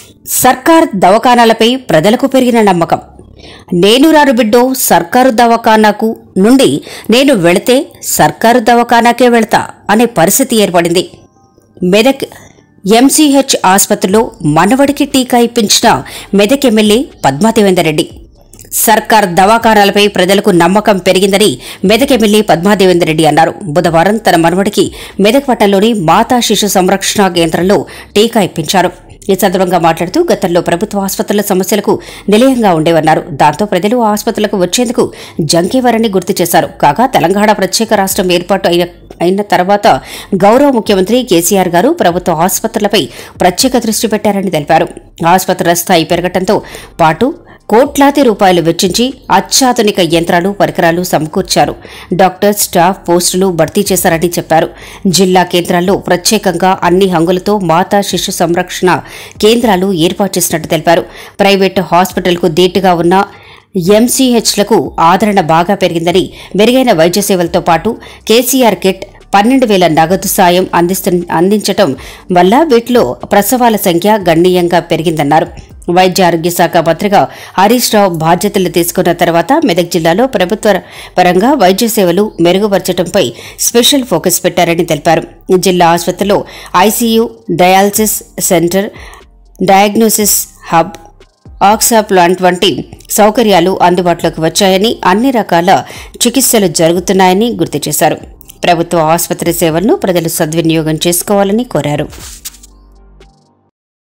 సర్కార్ దవాఖానాలపై ప్రజలకు పెరిగిన నమ్మకం నేను రాను బిడ్డో సర్కారు దవాఖానాకు నుండి నేను వెళితే సర్కారు దవాఖానాకే వెళతా అనే పరిస్థితి ఏర్పడింది మెదక్ ఎంసీహెచ్ ఆసుపత్రిలో మనవడికి టీకా ఇప్పించిన మెదక్ ఎమ్మెల్యే పద్మాదేవేందర్ రెడ్డి సర్కార్ దవాఖానాలపై ప్రజలకు నమ్మకం పెరిగిందని మెదక్ ఎమ్మెల్యే పద్మాదేవేందర్ రెడ్డి అన్నారు బుధవారం తన మనవడికి మెదక్ పట్టణంలోని మాతా శిశు సంరక్షణ కేంద్రంలో టీకా ఇప్పించారు ఈ సందర్భంగా మాట్లాడుతూ గతంలో ప్రభుత్వ ఆసుపత్రుల సమస్యలకు నిలయంగా ఉండేవన్నారు దాంతో ప్రజలు ఆ ఆసుపత్రులకు వచ్చేందుకు జంకేవారని గుర్తు చేశారు కాగా తెలంగాణ ప్రత్యేక రాష్ట్రం ఏర్పాటు అయిన అయిన తర్వాత గౌరవ ముఖ్యమంత్రి కేసీఆర్ గారు ప్రభుత్వ ఆసుపత్రులపై ప్రత్యేక దృష్టి పెట్టారని తెలిపారు ఆసుపత్రుల స్థాయి పెరగటంతో పాటు కోట్లాది రూపాయలు వెచ్చించి అత్యాధునిక యంత్రాలు పరికరాలు సమకూర్చారు డాక్టర్ స్టాఫ్ పోస్టులు భర్తీ చేశారని చెప్పారు జిల్లా కేంద్రాల్లో ప్రత్యేకంగా అన్ని హంగులతో మాతా శిశు సంరక్షణ కేంద్రాలు ఏర్పాటు చేసినట్టు తెలిపారు ప్రైవేటు హాస్పిటల్కు దీటుగా ఉన్న ఎంసీహెచ్లకు ఆదరణ బాగా పెరిగిందని మెరుగైన వైద్య సేవలతో పాటు కేసీఆర్ కిట్ పన్నెండు వేల నగదు సాయం అందిస్తు అందించటం వల్ల వీటిలో ప్రసవాల సంఖ్య గణనీయంగా పెరిగిందన్నారు వైద్య ఆరోగ్య శాఖ మంత్రిగా హరీష్ రావు బాధ్యతలు తీసుకున్న తర్వాత మెదక్ జిల్లాలో ప్రభుత్వ పరంగా వైద్య సేవలు మెరుగుపరచడంపై స్పెషల్ ఫోకస్ పెట్టారని తెలిపారు జిల్లా ఆసుపత్రిలో ICU dialysis centre diagnosis hub ఆక్సా ప్లాంట్ వంటి సౌకర్యాలు అందుబాటులోకి వచ్చాయని అన్ని రకాల చికిత్సలు జరుగుతున్నాయని గుర్తు చేశారు ప్రభుత్వ ఆసుపత్రి సేవలను ప్రజలు సద్వినియోగం చేసుకోవాలని కోరారు